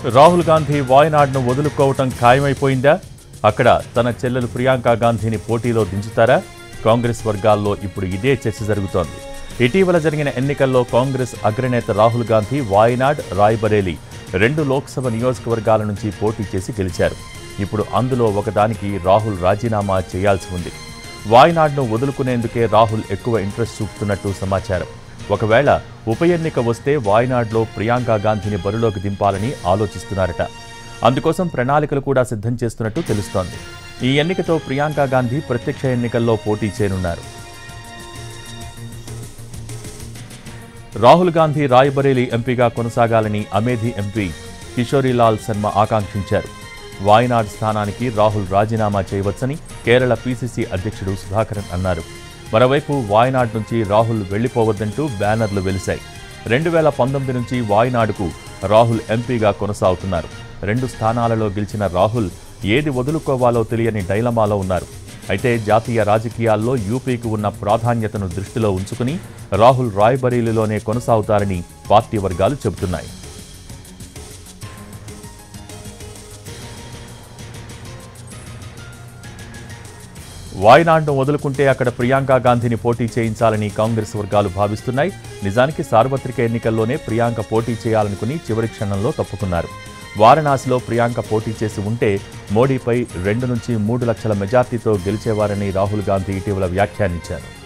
రాహుల్ గాంధీ వాయనాడ్ను వదులుకోవటం ఖాయమైపోయిందా అక్కడ తన చెల్లెలు ప్రియాంక గాంధీని పోటీలో దించుతారా కాంగ్రెస్ వర్గాల్లో ఇప్పుడు ఇదే చర్చ జరుగుతోంది ఇటీవల జరిగిన ఎన్నికల్లో కాంగ్రెస్ అగ్రనేత రాహుల్ గాంధీ వాయనాడ్ రాయ్బరేలీ రెండు లోక్సభ నియోజకవర్గాల నుంచి పోటీ చేసి గెలిచారు ఇప్పుడు అందులో ఒకదానికి రాహుల్ రాజీనామా చేయాల్సి ఉంది వాయనాడ్ను వదులుకునేందుకే రాహుల్ ఎక్కువ ఇంట్రెస్ట్ చూపుతున్నట్టు సమాచారం ఒకవేళ ఉప ఎన్నిక వస్తే వాయనాడ్లో ప్రియాంక గాంధీని బరిలోకి దింపాలని ఆలోచిస్తున్నారట అందుకోసం ప్రణాళికలు కూడా సిద్ధం చేస్తున్నట్టు తెలుస్తోంది ఈ ఎన్నికతో ప్రియాంక గాంధీ ప్రత్యక్ష ఎన్నికల్లో పోటీ చేయనున్నారు రాహుల్ గాంధీ రాయ్బరేలీ ఎంపీగా కొనసాగాలని అమేధి ఎంపీ కిషోరీలాల్ శర్మ ఆకాంక్షించారు వాయనాడ్ స్థానానికి రాహుల్ రాజీనామా చేయవచ్చని కేరళ పీసీసీ అధ్యక్షుడు సుధాకరన్ అన్నారు మరోవైపు వాయనాడ్ నుంచి రాహుల్ వెళ్లిపోవద్దంటూ బ్యానర్లు వెలిశాయి రెండు వేల పంతొమ్మిది నుంచి వాయనాడుకు రాహుల్ ఎంపీగా కొనసాగుతున్నారు రెండు స్థానాలలో గెలిచిన రాహుల్ ఏది వదులుకోవాలో తెలియని డైలమాలో ఉన్నారు అయితే జాతీయ రాజకీయాల్లో యూపీకి ఉన్న ప్రాధాన్యతను దృష్టిలో ఉంచుకుని రాహుల్ రాయ్బరేలీలోనే కొనసాగుతారని పార్టీ వర్గాలు చెబుతున్నాయి వాయనాడ్ను వదులుకుంటే అక్కడ ప్రియాంక గాంధీని పోటీ చేయించాలని కాంగ్రెస్ వర్గాలు భావిస్తున్నాయి నిజానికి సార్వత్రిక ఎన్నికల్లోనే ప్రియాంక పోటీ చేయాలనుకుని చివరి క్షణంలో తప్పుకున్నారు వారణాసిలో ప్రియాంక పోటీ చేసి ఉంటే మోడీపై రెండు నుంచి మూడు లక్షల మెజార్టీతో గెలిచేవారని రాహుల్ గాంధీ ఇటీవల వ్యాఖ్యానించారు